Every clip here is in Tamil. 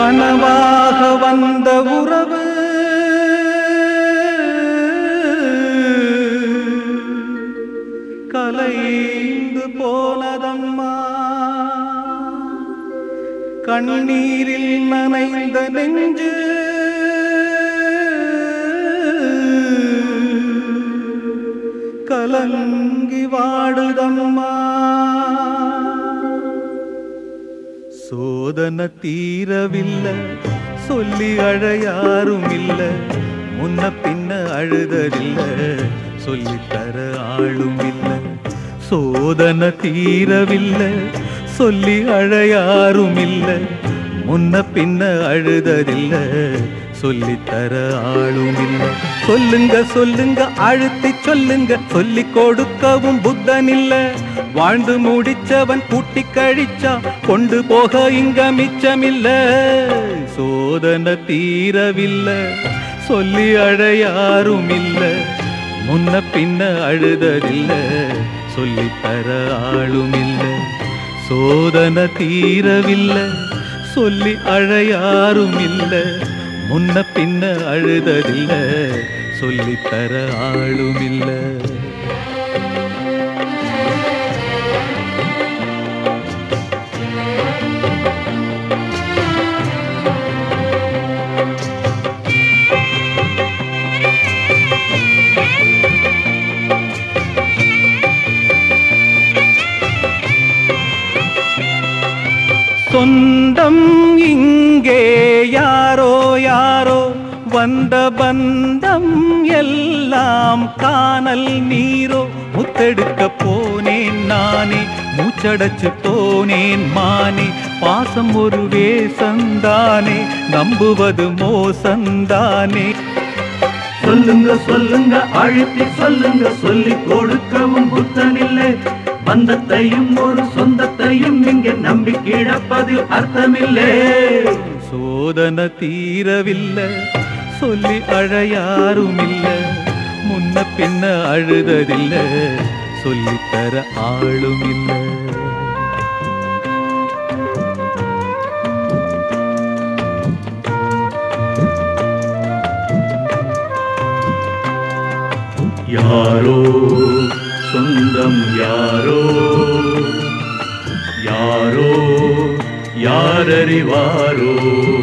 கனவாக வந்த உறவு கலைந்து போனதம்மா கண்ணீரில் நனைந்த நெஞ்சு கலங்கி வாடுதம்மா சோதனை தீரவில்லை சொல்லி அழ யாரும் இல்ல முன்ன பின்ன அழுததில்ல சொல்லித்தர ஆளும் இல்ல சோதனை தீரவில்லை சொல்லி அழ யாரும் இல்ல முன்ன பின்ன அழுததில்ல சொல்லித்தர ஆளும் இல்ல சொல்லுங்க சொல்லுங்க அழுத்தி சொல்லுங்க சொல்லி கொடுக்கவும் புத்தன் இல்ல வாழ்ந்து முடிச்சவன் கூட்டி கழிச்சா கொண்டு போக இங்க மிச்சமில்ல சோதனை தீரவில்லை சொல்லி அழ யாரும் இல்ல முன்ன பின்ன அழுததில்ல சொல்லித்தர ஆளும் இல்ல சோதனை தீரவில்லை சொல்லி அழ யாரும் இல்ல முன்ன பின்ன அழுததில்ல சொல்லித்தர ஆளும் இல்லை சொந்தம் இங்கே யாரோ யாரோ வந்த பந்தம் எல்லாம் காணல் நீரோ முத்தெடுக்க போனேன் நானே மூச்சடைச்சு போனேன் மானே பாசம் ஒரு வேசந்தானே நம்புவது மோசந்தானே சொல்லுங்க சொல்லுங்க அழுத்தி சொல்லுங்க சொல்லி கொடுக்கவும் புத்தனில்லை பந்தத்தையும் ஒரு சொந்தத்தையும் இங்க நம்பி கிடப்பதில் அர்த்தமில்லை சோதனை தீரவில்லை சொல்லி அழ யாரும் இல்ல முன்ன பின்ன அழுததில்ல சொல்லித்தர ஆளும் இல்லை யாரோ சொந்தம் யாரோ யாரோ யாரறிவாரோ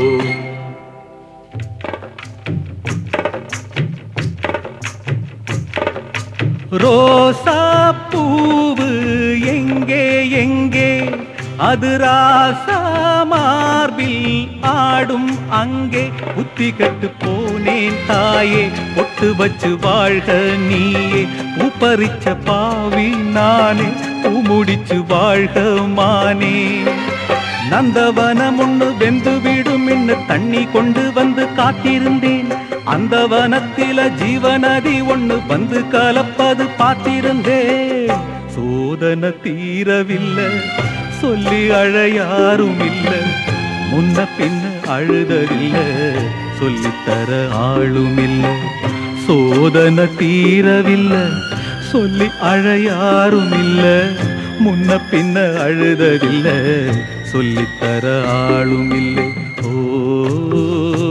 ரோசா பூவு எங்கே எங்கே அது ராசா மார்பில் ஆடும் அங்கே புத்தி கட்டு போனேன் தாயே பொட்டு வச்சு வாழ்க நீயே பூப்பறிச்ச பாவி நானே பூ முடிச்சு வாழ்க மானே நந்தவனம் ஒண்ணு வெந்து விடும் இன்னு தண்ணி கொண்டு வந்து காத்திருந்தேன் அந்த வனத்தில ஜீவநதி ஒண்ணு வந்து கலப்பது பார்த்திருந்தேன் சோதனை தீரவில்லை சொல்லி அழ யாரும் இல்ல முன்ன பின்ன அழுததில்ல சொல்லித்தர ஆளும் இல்ல சோதனை தீரவில்லை சொல்லி அழ யாரும் இல்ல முன்ன பின்ன அழுததில்ல சொல்லித்தர ஆளும் இல்லை ஓ